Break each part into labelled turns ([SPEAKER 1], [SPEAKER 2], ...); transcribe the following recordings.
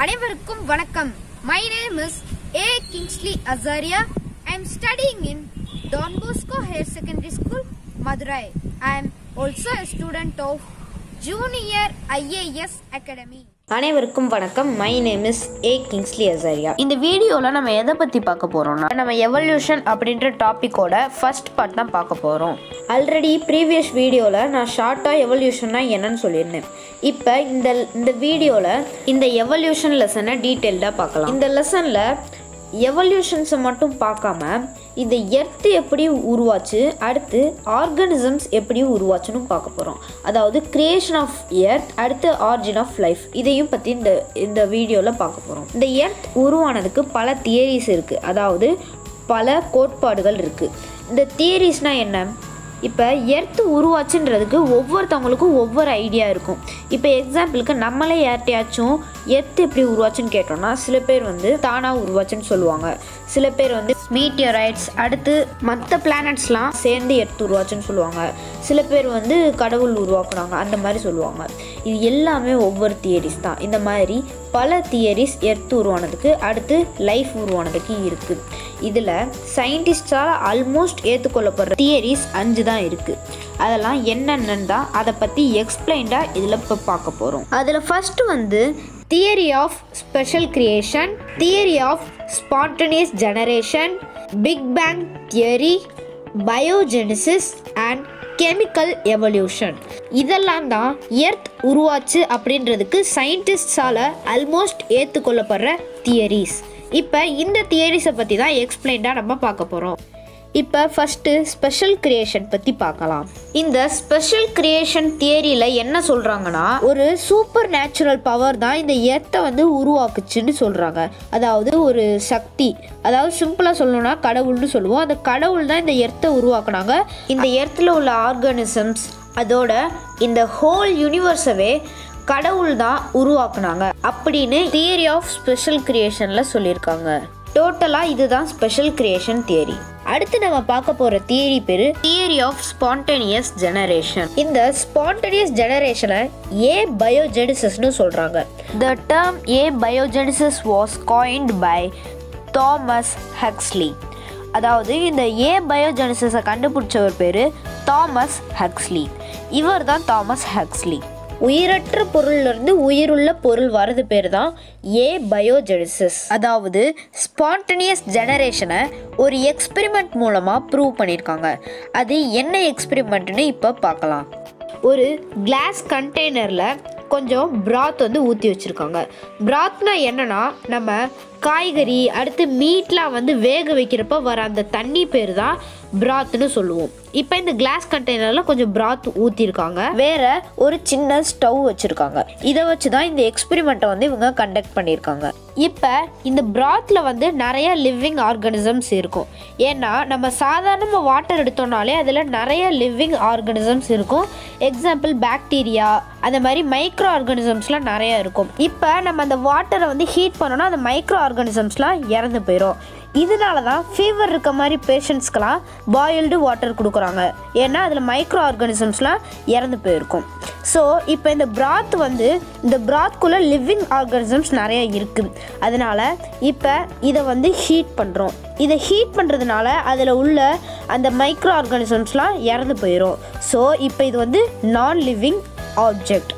[SPEAKER 1] அனைவருக்கும் வணக்கம் my name is uh Kingsley Azariah I am studying in Don Bosco higher secondary school Madurai I am also a student of junior IAS academy
[SPEAKER 2] அனைவருக்கும் வணக்கம் my name is uh Kingsley Azariah
[SPEAKER 3] இந்த வீடியோவில் நம்ம எதை பற்றி பார்க்க போகிறோம்னா நம்ம எவல்யூஷன் அப்படின்ற டாப்பிக்கோட ஃபர்ஸ்ட் பார்ட் தான் பார்க்க போகிறோம்
[SPEAKER 2] ஆல்ரெடி ப்ரீவியஸ் வீடியோவில் நான் ஷார்ட்டாக எவல்யூஷன்னா என்னன்னு சொல்லியிருந்தேன் இப்போ இந்த இந்த வீடியோவில் இந்த எவல்யூஷன் லெசனை டீட்டெயில்டாக பார்க்கலாம் இந்த லெசனில் எவல்யூஷன்ஸை மட்டும் பார்க்காம இந்த எர்த் எப்படி உருவாச்சு அடுத்து ஆர்கானிசம்ஸ் எப்படி உருவாச்சுன்னு பார்க்க போகிறோம் அதாவது கிரியேஷன் ஆஃப் எர்த் அடுத்து ஆரிஜின் ஆஃப் லைஃப் இதையும் பற்றி இந்த இந்த வீடியோவில் பார்க்க போகிறோம் இந்த எர்த் உருவானதுக்கு பல தியரிஸ் இருக்குது அதாவது பல கோட்பாடுகள் இருக்குது இந்த தியரிஸ்னால் என்ன இப்போ எர்த்து உருவாச்சுன்றதுக்கு ஒவ்வொருத்தவங்களுக்கும் ஒவ்வொரு ஐடியா இருக்கும் இப்போ எக்ஸாம்பிளுக்கு நம்மளே யார்கிட்டயாச்சும் எர்த்து எப்படி உருவாச்சுன்னு கேட்டோம்னா சில பேர் வந்து தானாக உருவாச்சுன்னு சொல்லுவாங்க சில பேர் வந்து மீட்டியரைட்ஸ் அடுத்து மற்ற பிளானட்ஸ்லாம் சேர்ந்து எர்த்து உருவாச்சுன்னு சொல்லுவாங்க சில பேர் வந்து கடவுள் உருவாக்குனாங்க அந்த மாதிரி சொல்லுவாங்க இது எல்லாமே ஒவ்வொரு தியரிஸ் தான் இந்த மாதிரி பல தியரிஸ் எர்த்து உருவானதுக்கு அடுத்து லைஃப் உருவானதுக்கு இருக்குது இதில் சயின்டிஸ்டால் ஆல்மோஸ்ட் ஏற்றுக்கொள்ளப்படுற தியரிஸ் அஞ்சு தான் இருக்குது அதெல்லாம் என்னென்னு தான் அதை பற்றி எக்ஸ்பிளைன்டாக இதில் இப்போ பார்க்க போகிறோம் அதில் ஃபஸ்ட்டு வந்து theory of special creation theory of spontaneous generation big bang theory biogenesis and chemical evolution இதெல்லாம் தான் எர்த் உருவாச்சு அப்படின்றதுக்கு சயின்டிஸ்டால் ஆல்மோஸ்ட் ஏற்றுக்கொள்ளப்படுற தியரிஸ் இப்போ இந்த தியரிஸை பற்றி தான் எக்ஸ்பிளைன்டாக நம்ம பார்க்க போகிறோம் இப்போ ஃபஸ்ட்டு ஸ்பெஷல் கிரியேஷன் பற்றி பார்க்கலாம் இந்த ஸ்பெஷல் கிரியேஷன் தியரியில் என்ன சொல்கிறாங்கன்னா ஒரு சூப்பர் நேச்சுரல் பவர் தான் இந்த எர்த்தை வந்து உருவாக்குச்சுன்னு சொல்கிறாங்க அதாவது ஒரு சக்தி அதாவது சிம்பிளாக சொல்லணும்னா கடவுள்னு சொல்லுவோம் அந்த கடவுள் தான் இந்த எர்த்தை உருவாக்குனாங்க இந்த எர்த்தில் உள்ள ஆர்கானிசம்ஸ் அதோட இந்த ஹோல் யூனிவர்ஸவே கடவுள் தான் உருவாக்குனாங்க அப்படின்னு தியரி ஆஃப் ஸ்பெஷல் கிரியேஷனில் சொல்லியிருக்காங்க டோட்டலாக இதுதான் ஸ்பெஷல் கிரியேஷன் தியரி அடுத்து நம்ம பார்க்க போகிற தியரி பேர் தியரி ஆஃப் ஸ்பான்டேனியஸ் ஜெனரேஷன் இந்த ஸ்பான்டேனியஸ் ஜெனரேஷனை ஏ பயோஜெனிசிஸ்னு சொல்கிறாங்க
[SPEAKER 3] the term abiogenesis was coined by Thomas Huxley அதாவது இந்த ஏ பயோஜெனிசிஸை கண்டுபிடிச்சவர் பேர் தாமஸ் ஹக்ஸ்லி இவர் தான் தாமஸ் ஹக்ஸ்லி
[SPEAKER 2] உயிரற்ற பொருள்லேருந்து உயிருள்ள பொருள் வரது பேர் தான் ஏ பயோஜெனிசிஸ்
[SPEAKER 3] அதாவது ஸ்பான்டனியஸ் ஜெனரேஷனை ஒரு எக்ஸ்பெரிமெண்ட் மூலமாக ப்ரூவ் பண்ணியிருக்காங்க அது என்ன எக்ஸ்பெரிமெண்ட்னு இப்போ பார்க்கலாம்
[SPEAKER 2] ஒரு கிளாஸ் கண்டெய்னரில் கொஞ்சம் பிராத் வந்து ஊற்றி வச்சுருக்காங்க பிராத்னா என்னன்னா நம்ம காய்கறி அடுத்து மீட்லாம் வந்து வேக வைக்கிறப்ப வர அந்த தண்ணி பேர் தான் பிராத்னு சொல்லுவோம் இப்போ இந்த கிளாஸ் கண்டெய்னரில் கொஞ்சம் பிராத் ஊற்றிருக்காங்க வேற ஒரு சின்ன ஸ்டவ் வச்சுருக்காங்க இதை வச்சு தான் இந்த எக்ஸ்பெரிமெண்ட்டை வந்து இவங்க கண்டக்ட் பண்ணியிருக்காங்க இப்போ இந்த பிராத்தில் வந்து நிறைய லிவிங் ஆர்கானிசம்ஸ் இருக்கும் ஏன்னா நம்ம சாதாரணமாக வாட்டர் எடுத்தோம்னாலே அதில் நிறைய லிவிங் ஆர்கானிசம்ஸ் இருக்கும் எக்ஸாம்பிள் பாக்டீரியா அந்த மாதிரி மைக்ரோ ஆர்கானிசம்ஸ்லாம் நிறைய இருக்கும் இப்போ நம்ம அந்த வாட்டரை வந்து ஹீட் பண்ணோன்னா அந்த மைக்ரோ ஆர்கானிசம்ஸ்லாம் இறந்து போயிடும் இதனால தான் ஃபீவர் இருக்க மாதிரி பேஷண்ட்ஸ்க்கெலாம் பாயில்டு வாட்டர் கொடுக்குறாங்க ஏன்னா அதில் மைக்ரோ ஆர்கானிசம்ஸ்லாம் இறந்து போயிருக்கும் ஸோ இப்போ இந்த பிராத் வந்து இந்த பிராத்குள்ளே லிவிங் ஆர்கானிசம்ஸ் நிறைய இருக்குது அதனால் இப்போ இதை வந்து ஹீட் பண்ணுறோம் இதை ஹீட் பண்ணுறதுனால அதில் உள்ள அந்த மைக்ரோ ஆர்கானிசம்ஸ்லாம் இறந்து போயிடும் ஸோ இப்போ இது வந்து நான் லிவிங் ஆப்ஜெக்ட்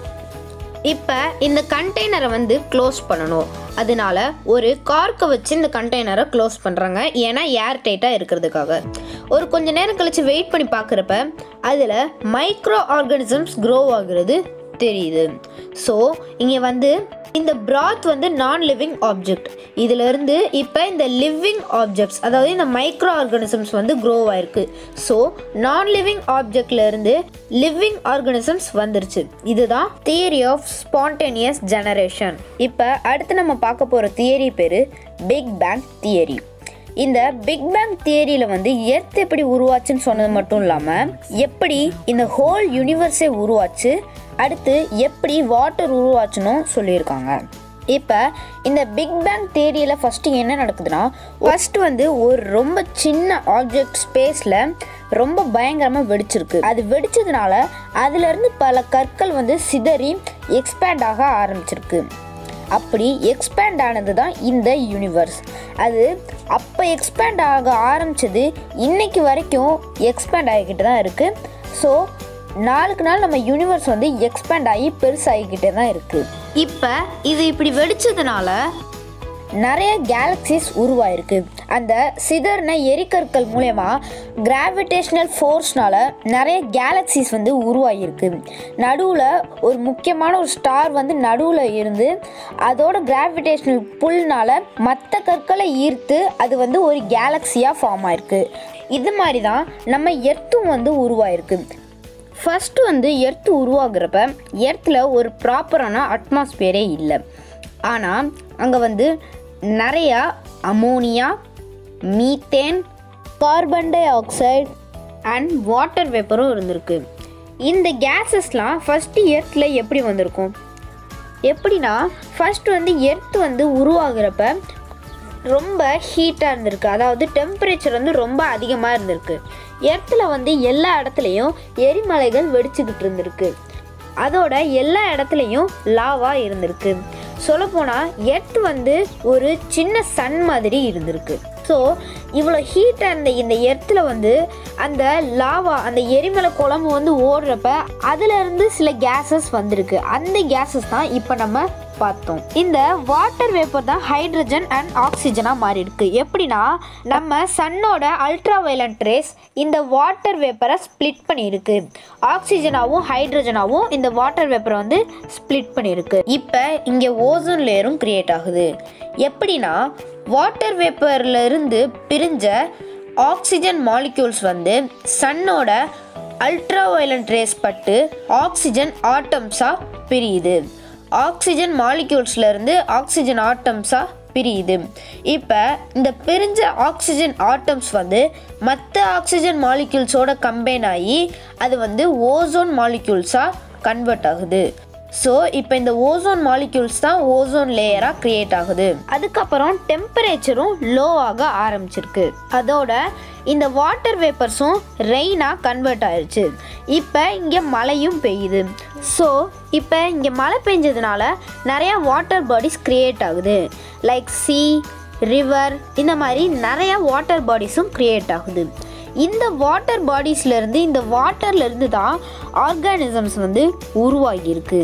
[SPEAKER 2] இப்போ இந்த கண்டெய்னரை வந்து க்ளோஸ் பண்ணணும் அதனால ஒரு கார்க்கை வச்சு இந்த கண்டெய்னரை க்ளோஸ் பண்ணுறாங்க ஏன்னா ஏர் டைட்டாக இருக்கிறதுக்காக ஒரு கொஞ்ச நேரம் கழித்து வெயிட் பண்ணி பார்க்குறப்ப அதில் மைக்ரோ ஆர்கானிசம்ஸ் க்ரோ ஆகுறது தெரியுது ஸோ இங்கே வந்து இந்த பிராத் வந்து நான் லிவிங் ஆப்ஜெக்ட் இதிலிருந்து இப்போ இந்த லிவிங் ஆப்ஜெக்ட்ஸ் அதாவது இந்த மைக்ரோ ஆர்கானிசம்ஸ் வந்து க்ரோ ஆயிருக்கு ஸோ நான் லிவிங் ஆப்ஜெக்ட்லேருந்து லிவிங் ஆர்கானிசம்ஸ் வந்துருச்சு இதுதான் தியரி ஆஃப் ஸ்பான்டேனியஸ் ஜெனரேஷன் இப்போ அடுத்து நம்ம பார்க்க போகிற தியரி பேர் பிக் பேங் தியரி இந்த பிக் பேங் தியரியில் வந்து எர்த் எப்படி உருவாச்சுன்னு சொன்னது மட்டும் இல்லாமல் எப்படி இந்த ஹோல் யூனிவர்ஸே உருவாச்சு அடுத்து எப்படி வாட்டர் உருவாச்சுன்னு சொல்லியிருக்காங்க இப்போ இந்த பிக் பேங் தியரியில் ஃபஸ்ட்டு என்ன நடக்குதுன்னா ஃபஸ்ட்டு வந்து ஒரு ரொம்ப சின்ன ஆப்ஜெக்ட் ஸ்பேஸில் ரொம்ப பயங்கரமாக வெடிச்சிருக்கு அது வெடிச்சதுனால அதுலேருந்து பல கற்கள் வந்து சிதறி எக்ஸ்பேண்ட் ஆக ஆரம்பிச்சிருக்கு அப்படி எக்ஸ்பேண்ட் ஆனது தான் இந்த யூனிவர்ஸ் அது அப்போ எக்ஸ்பேண்ட் ஆக ஆரம்பிச்சது இன்னைக்கு வரைக்கும் எக்ஸ்பேண்ட் ஆகிக்கிட்டு தான் இருக்குது ஸோ நாளுக்கு நாள் நம்ம யூனிவர்ஸ் வந்து எக்ஸ்பேண்ட் ஆகி பெருசாகிக்கிட்டே தான் இருக்குது
[SPEAKER 3] இப்போ இது இப்படி வெடிச்சதுனால
[SPEAKER 2] நிறைய கேலக்சிஸ் உருவாயிருக்கு அந்த சிதறின எரிக்கற்கள் மூலயமா கிராவிடேஷனல் ஃபோர்ஸ்னால நிறைய கேலக்சிஸ் வந்து உருவாகியிருக்கு நடுவில் ஒரு முக்கியமான ஒரு ஸ்டார் வந்து நடுவில் இருந்து அதோட கிராவிடேஷனல் புல்னால மற்ற கற்களை ஈர்த்து அது வந்து ஒரு கேலக்சியாக ஃபார்ம் ஆயிருக்கு இது மாதிரி தான் நம்ம எர்த்தும் வந்து உருவாயிருக்கு ஃபஸ்ட்டு வந்து எர்த்து உருவாகிறப்ப எர்த்தில் ஒரு ப்ராப்பரான அட்மாஸ்பியரே இல்லை ஆனால் அங்கே வந்து நிறையா ammonia methane carbon dioxide and water வேப்பரும் இருந்திருக்கு இந்த கேஸஸ்லாம் ஃபஸ்ட்டு எர்த்தில் எப்படி வந்திருக்கும் எப்படின்னா ஃபர்ஸ்ட் வந்து எர்த் வந்து உருவாகிறப்ப ரொம்ப ஹீட்டாக இருந்திருக்கு அதாவது டெம்பரேச்சர் வந்து ரொம்ப அதிகமாக இருந்திருக்கு எர்த்தில் வந்து எல்லா இடத்துலையும் எரிமலைகள் வெடிச்சுக்கிட்டு இருந்திருக்கு அதோட எல்லா இடத்துலையும் லாவா இருந்திருக்கு சொல்லப்போனால் எர்த் வந்து ஒரு சின்ன சன் மாதிரி இருந்திருக்கு ஸோ இவ்வளோ ஹீட்டாக இருந்த இந்த எர்த்தில் வந்து அந்த லாவா அந்த எரிமலை குழம்பு வந்து ஓடுறப்ப அதுலேருந்து சில கேஸஸ் வந்திருக்கு அந்த கேஸஸ் தான் இப்போ நம்ம பார்த்தோம் இந்த வாட்டர் வேப்பர் தான் ஹைட்ரஜன் அண்ட் ஆக்சிஜனாக மாறி இருக்கு எப்படின்னா நம்ம சன்னோட அல்ட்ரா வயலண்ட் ரேஸ் இந்த வாட்டர் வேப்பரை ஸ்ப்ளிட் பண்ணியிருக்கு ஆக்சிஜனாகவும் ஹைட்ரஜனாகவும் இந்த வாட்டர் வேப்பரை வந்து ஸ்ப்ளிட் பண்ணியிருக்கு இப்போ இங்கே ஓசோன் லேயரும் கிரியேட் ஆகுது எப்படின்னா வாட்டர் வேப்பர்ல இருந்து பிரிஞ்ச ஆக்சிஜன் மாலிக்யூல்ஸ் வந்து சன்னோட அல்ட்ரா வயலண்ட் ரேஸ் பட்டு ஆக்சிஜன் ஆட்டம்ஸாக பிரியுது ஆக்சிஜன் மாலிக்யூல்ஸ்ல இருந்து ஆக்சிஜன் ஆட்டம்ஸாக பிரியுது இப்போ இந்த பிரிஞ்ச ஆக்சிஜன் ஆட்டம்ஸ் வந்து மற்ற ஆக்சிஜன் மாலிக்யூல்ஸோட கம்பைன் ஆகி அது வந்து ஓசோன் மாலிக்யூல்ஸாக கன்வெர்ட் ஆகுது ஸோ இப்போ இந்த ஓசோன் மாலிக்யூல்ஸ் தான் ஓசோன் லேயராக கிரியேட் ஆகுது அதுக்கப்புறம் டெம்பரேச்சரும் லோ ஆக ஆரம்பிச்சிருக்கு அதோட இந்த வாட்டர் வேப்பர்ஸும் ரெயினாக கன்வெர்ட் ஆயிருச்சு இப்போ இங்கே மழையும் பெய்யுது ஸோ இப்போ இங்கே மழை பெஞ்சதுனால நிறையா வாட்டர் பாடிஸ் கிரியேட் ஆகுது லைக் சி ரிவர் இந்த மாதிரி நிறையா வாட்டர் பாடிஸும் கிரியேட் ஆகுது இந்த வாட்டர் பாடிஸ்லேருந்து இந்த வாட்டர்லேருந்து தான் ஆர்கானிசம்ஸ் வந்து உருவாகியிருக்கு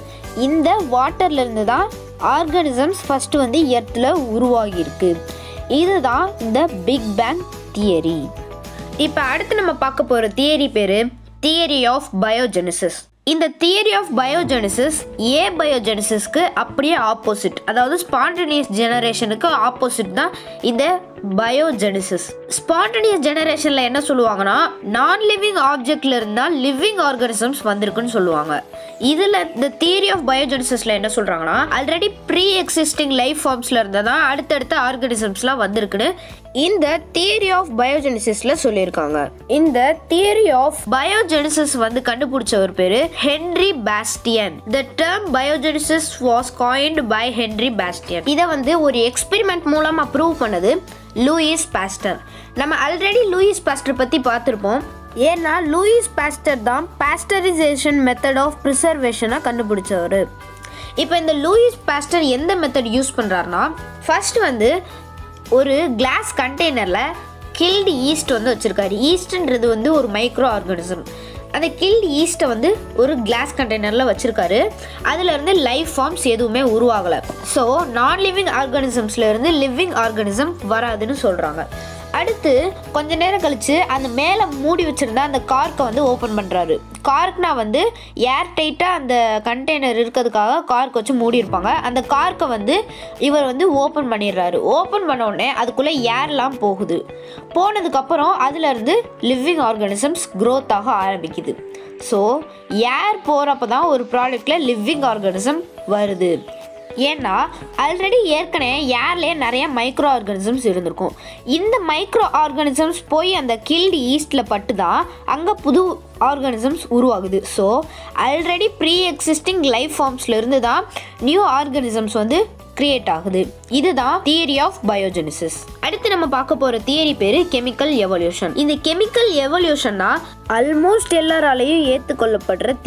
[SPEAKER 2] இந்த வாட்டர்லேருந்து தான் ஆர்கானிசம்ஸ் ஃபஸ்ட்டு வந்து எர்த்தில் உருவாகியிருக்கு இதுதான் இந்த பிக் பேங் தியரி இப்போ அடுத்து நம்ம பார்க்க போகிற தியரி பேர் தியரி ஆஃப் பயோஜெனிசிஸ் இந்த தியரி ஆஃப் பயோஜெனிசிஸ் ஏ பயோஜெனிசிஸ்க்கு அப்படியே ஆப்போசிட் அதாவது ஸ்பான்டனியஸ் ஜெனரேஷனுக்கு ஆப்போசிட் தான் இந்த பயோஜெனிசிஸ் ஸ்பான்டனியஸ் ஜெனரேஷனில் என்ன சொல்லுவாங்கன்னா நான் லிவிங் ஆப்ஜெக்ட்ல இருந்தால் லிவிங் ஆர்கானிசம்ஸ் வந்திருக்குன்னு சொல்லுவாங்க இதில் இந்த தியரி ஆஃப் பயோஜெனிசிஸில் என்ன சொல்கிறாங்கன்னா ஆல்ரெடி ப்ரீ எக்ஸிஸ்டிங் லைஃப் ஃபார்ம்ஸில் இருந்தால் தான் அடுத்தடுத்த ஆர்கானிசம்ஸ்லாம் வந்திருக்குன்னு இந்த தியரி ஆஃப் பயோஜெனிசிஸில் சொல்லியிருக்காங்க இந்த தியரி ஆஃப் பயோஜெனிசிஸ் வந்து கண்டுபிடிச்சவர் பேர் Henry Bastian the term biogenesis was coined by Henry Bastian இதை வந்து ஒரு எக்ஸ்பெரிமெண்ட் மூலமாக ப்ரூவ் பண்ணது லூயிஸ் பாஸ்டர் நம்ம ஆல்ரெடி லூயிஸ் பாஸ்டர் பற்றி பார்த்துருப்போம் ஏன்னா லூயிஸ் பாஸ்டர் தான் பாஸ்டரைசேஷன் மெத்தட் ஆஃப் ப்ரிசர்வேஷனை கண்டுபிடிச்சவர் இப்போ இந்த லூயிஸ் பாஸ்டர் எந்த மெத்தட் யூஸ் பண்ணுறாருனா ஃபர்ஸ்ட் வந்து ஒரு கிளாஸ் கண்டெய்னரில் கில்டு ஈஸ்ட் வந்து வச்சுருக்காரு ஈஸ்ட்ன்றது வந்து ஒரு மைக்ரோ ஆர்கானிசம் அந்த கில்டு ஈஸ்ட்டை வந்து ஒரு கிளாஸ் கண்டெய்னரில் வச்சுருக்காரு அதுலேருந்து லைஃப் ஃபார்ம்ஸ் எதுவுமே உருவாகலை ஸோ நான் லிவிங் ஆர்கானிசம்ஸ்லேருந்து லிவிங் ஆர்கானிசம் வராதுன்னு சொல்கிறாங்க அடுத்து கொஞ்ச நேரம் கழிச்சு அந்த மேலே மூடி வச்சிருந்த அந்த கார்க்கை வந்து ஓப்பன் பண்ணுறாரு கார்க்னா வந்து ஏர் டைட்டாக அந்த கண்டெய்னர் இருக்கிறதுக்காக கார்க் வச்சு மூடி இருப்பாங்க அந்த கார்க்கை வந்து இவர் வந்து ஓப்பன் பண்ணிடுறாரு ஓப்பன் பண்ண உடனே அதுக்குள்ளே ஏர்லாம் போகுது போனதுக்கப்புறம் அதுலேருந்து லிவிங் ஆர்கானிசம்ஸ் growth ஆக ஆரம்பிக்குது ஸோ ஏர் போகிறப்ப தான் ஒரு ப்ராடக்டில் லிவிங் ஆர்கானிசம் வருது ஏன்னா ஆல்ரெடி ஏற்கனவே ஏர்லேயே நிறைய மைக்ரோ ஆர்கானிசம்ஸ் இருந்திருக்கும் இந்த மைக்ரோ ஆர்கானிசம்ஸ் போய் அந்த கில்டு ஈஸ்டில் பட்டு தான் அங்கே புது ஆர்கானிசம்ஸ் உருவாகுது so already pre existing life ஃபார்ம்ஸ்ல இருந்து தான் நியூ ஆர்கானிசம்ஸ் வந்து கிரியேட் ஆகுது இதுதான் தியரி ஆஃப் பயோஜெனிசிஸ் அடுத்து நம்ம பார்க்க போற தியரி பேரு கெமிக்கல் எவல்யூஷன் இந்த கெமிக்கல் எவல்யூஷன் தான் ஆல்மோஸ்ட் எல்லாராலையும் ஏற்றுக்கொள்ளப்படுற தியரி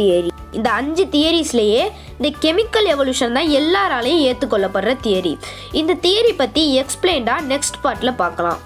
[SPEAKER 2] இந்த அஞ்சு தியரிஸ்லேயே இந்த கெமிக்கல் எவல்யூஷன் தான் எல்லாராலையும் ஏற்றுக்கொள்ளப்படுற தியரி இந்த தியரி பற்றி எக்ஸ்பிளைண்டாக நெக்ஸ்ட் பார்ட்டில் பார்க்கலாம்